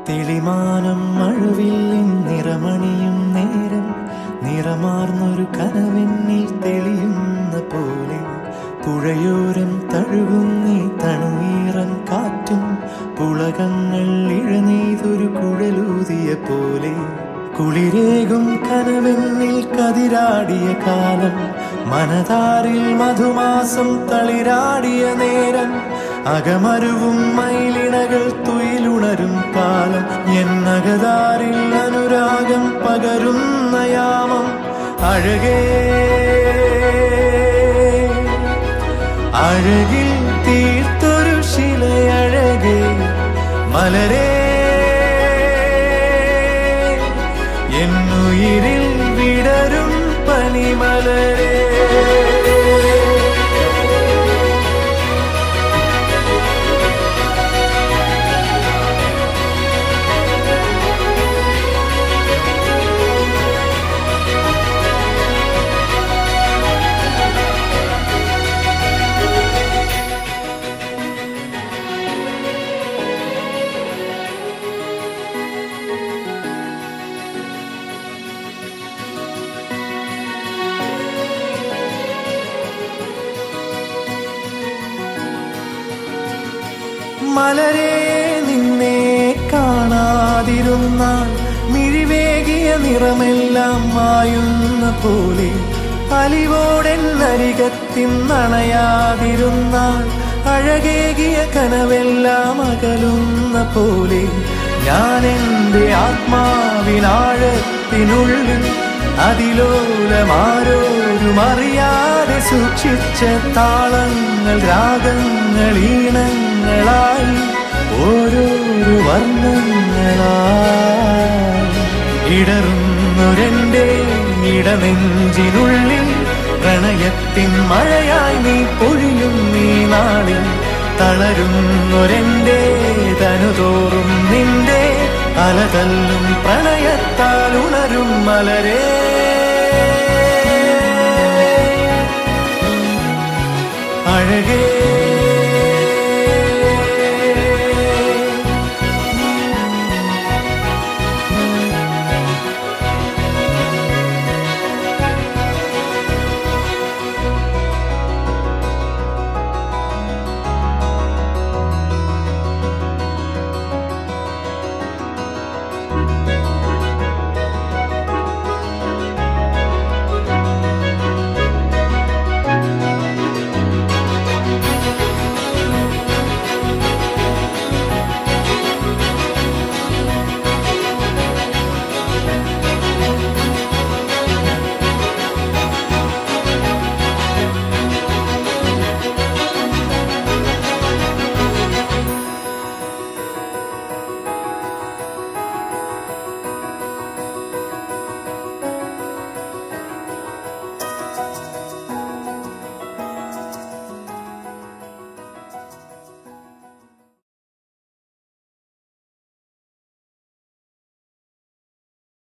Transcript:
തെളിമാനം മഴവില്ലിൻ നിറമണിയും നേരം നിറമാർന്നൊരു കനവെന്നിൽ തെളിയുന്ന പോലെ പുഴയോരം തഴുകുന്നീ തണുനീറൻ കാറ്റും പുളകങ്ങൾ ഇഴനെയ്തൊരു കുഴലൂതിയ പോലെ കുളിരേകും കനവെന്നിൽ കതിരാടിയ കാലം മനതാരിൽ മധുമാസം തളിരാടിയ നേരം അകമരുവും മയിലിണകൾ തുയിലുണരും കാലം എന്നകതാരിൽ അനുരാഗം പകരുന്ന യാമം അഴകേ അഴകിൽ തീർത്തൊരു ശിലയഴകേ മലരേ എന്നുയിരിൽ വിടരും പനിമലരേ മലരെ നിന്നെ കാണാതിരുന്നാൽ മിഴിവേകിയ നിറമെല്ലാം മായുന്ന പോലെ അലിവോടെന്നരികത്തിന്നണയാതിരുന്നാൽ അഴകേകിയ കനവെല്ലാം അകലുന്ന പോലെ ഞാൻ എൻ്റെ ആത്മാവിനാഴത്തിനുള്ളിൽ അതിലോലമാരോരും അറിയാതെ സൂക്ഷിച്ച താളങ്ങൾ രാഗങ്ങൾ ഈണങ്ങളായി ഓരോരോ വർണ്ണങ്ങളായി ഇടറുന്നൊരെന്റെ ഇടനെഞ്ചിനുള്ളിൽ പ്രണയത്തിൻ മഴയായി നീ പൊഴിയും നീ നാളിൽ തളരുന്നൊരെന്റെ തനുതോറും നിന്റെ അലതല്ലും പ്രണയത്താൽ ഉണരും മലരേ അഴകേ